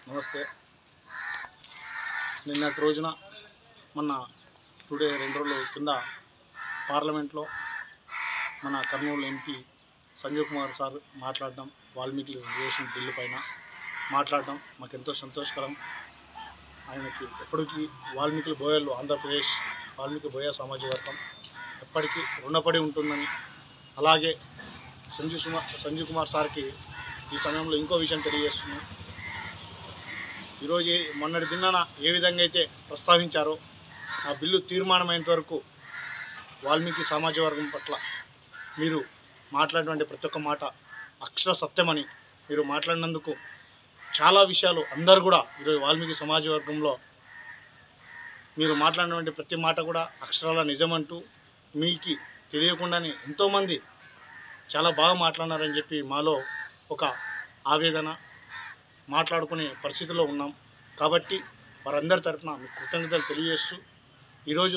నమస్తే నిన్నటి రోజున మొన్న టుడే రెండు రోజుల కింద పార్లమెంట్లో మన కర్నూలు ఎంపీ సంజయ్ కుమార్ సార్ మాట్లాడడం వాల్మీకి రిజర్వేషన్ బిల్లు పైన మాట్లాడడం మాకు ఎంతో సంతోషకరం ఆయనకి ఎప్పటికీ వాల్మీకి బోయలు ఆంధ్రప్రదేశ్ వాల్మీకి బోయ సామాజిక వర్గం ఎప్పటికీ రుణపడి ఉంటుందని అలాగే సంజీవ్ కుమార్ సంజీవ్ కుమార్ సార్కి ఈ సమయంలో ఇంకో విషయం తెలియజేస్తున్నాం ఈరోజు ఏ- మొన్నటి దినాన ఏ విధంగా అయితే ప్రస్తావించారో ఆ బిల్లు తీర్మానమైనంత వరకు వాల్మీకి సామాజిక వర్గం పట్ల మీరు మాట్లాడినటువంటి ప్రతి ఒక్క మాట అక్షర సత్యమని మీరు మాట్లాడినందుకు చాలా విషయాలు అందరు కూడా ఈరోజు వాల్మీకి సమాజ వర్గంలో మీరు మాట్లాడినటువంటి ప్రతి మాట కూడా అక్షరాల నిజమంటూ మీకు తెలియకుండానే ఎంతోమంది చాలా బాగా మాట్లాడినారని చెప్పి మాలో ఒక ఆవేదన మాట్లాడుకునే పరిస్థితిలో ఉన్నాం కాబట్టి వారందరి తరఫున మీకు కృతజ్ఞతలు తెలియజేస్తూ ఈరోజు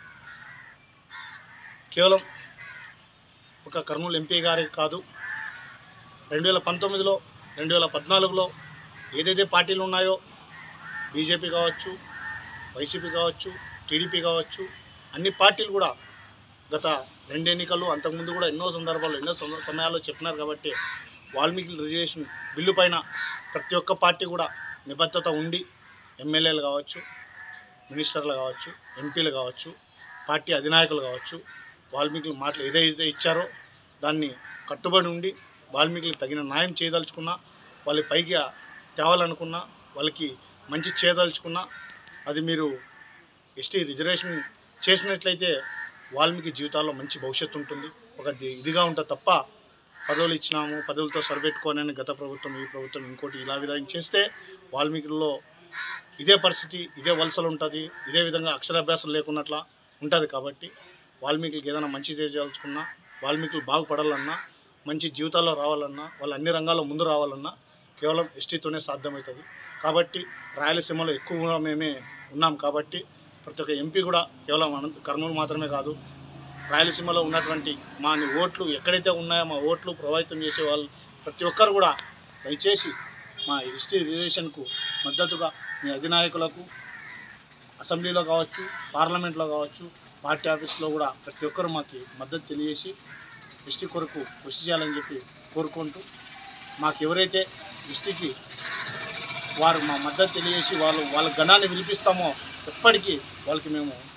కేవలం ఒక కర్నూలు ఎంపీ గారికి కాదు రెండు వేల పంతొమ్మిదిలో రెండు వేల పద్నాలుగులో ఏదైతే పార్టీలు ఉన్నాయో బీజేపీ కావచ్చు వైసీపీ కావచ్చు టీడీపీ కావచ్చు అన్ని పార్టీలు కూడా గత రెండు ఎన్నికలు అంతకుముందు కూడా ఎన్నో సందర్భాల్లో ఎన్నో సంద- సమయాల్లో చెప్పినారు కాబట్టి వాల్మీకి రిజర్వేషన్ బిల్లు పైన ప్రతి ఒక్క పార్టీ కూడా నిబద్ధత ఉండి ఎమ్మెల్యేలు కావచ్చు మినిస్టర్లు కావచ్చు ఎంపీలు కావచ్చు పార్టీ అధినాయకులు కావచ్చు వాల్మీకి మాటలు ఏదైతే ఇచ్చారో దాన్ని కట్టుబడి ఉండి వాల్మీకి తగిన న్యాయం చేయదలుచుకున్నా వాళ్ళ పైకి తేవాలనుకున్నా వాళ్ళకి మంచి చేయదలుచుకున్నా అది మీరు ఎస్టీ రిజర్వేషన్ చేసినట్లయితే వాల్మీకి జీవితాల్లో మంచి భవిష్యత్తు ఉంటుంది ఒక ది- ఇదిగా ఉంటుంది తప్ప పదవులు ఇచ్చినాము పదవులతో సరిపెట్టుకోనని గత ప్రభుత్వం ఈ ప్రభుత్వం ఇంకోటి ఇలా విధంగా చేస్తే వాల్మీకిలో ఇదే పరిస్థితి ఇదే వలసలు ఉంటుంది ఇదే విధంగా అక్షరాభ్యాసం లేకున్నట్లా ఉంటుంది కాబట్టి వాల్మీకి ఏదైనా మంచి చేయదలుచుకున్నా వాల్మీకి బాగుపడాలన్నా మంచి జీవితాల్లో రావాలన్నా వాళ్ళు అన్ని రంగాల్లో ముందు రావాలన్నా కేవలం ఎస్టీతోనే సాధ్యమవుతుంది కాబట్టి రాయలసీమలో ఎక్కువగా మేమే ఉన్నాం కాబట్టి ప్రతి ఒక్క ఎంపీ కూడా కేవలం అనంత కర్నూలు మాత్రమే కాదు రాయలసీమలో ఉన్నటువంటి మా ఓట్లు ఎక్కడైతే ఉన్నాయో మా ఓట్లు ప్రభావితం చేసే వాళ్ళు ప్రతి ఒక్కరు కూడా దయచేసి మా ఎస్టీ రిజర్వేషన్కు మద్దతుగా మీ అధినాయకులకు అసెంబ్లీలో కావచ్చు పార్లమెంట్లో కావచ్చు పార్టీ ఆఫీస్లో కూడా ప్రతి ఒక్కరు మాకు మద్దతు తెలియజేసి ఎస్టీ కొరకు కృషి చేయాలని చెప్పి కోరుకుంటూ మాకు ఎవరైతే ఎస్టీకి వారు మా మద్దతు తెలియజేసి వాళ్ళు వాళ్ళ గణాన్ని వినిపిస్తామో ఎప్పటికీ వాళ్ళకి మేము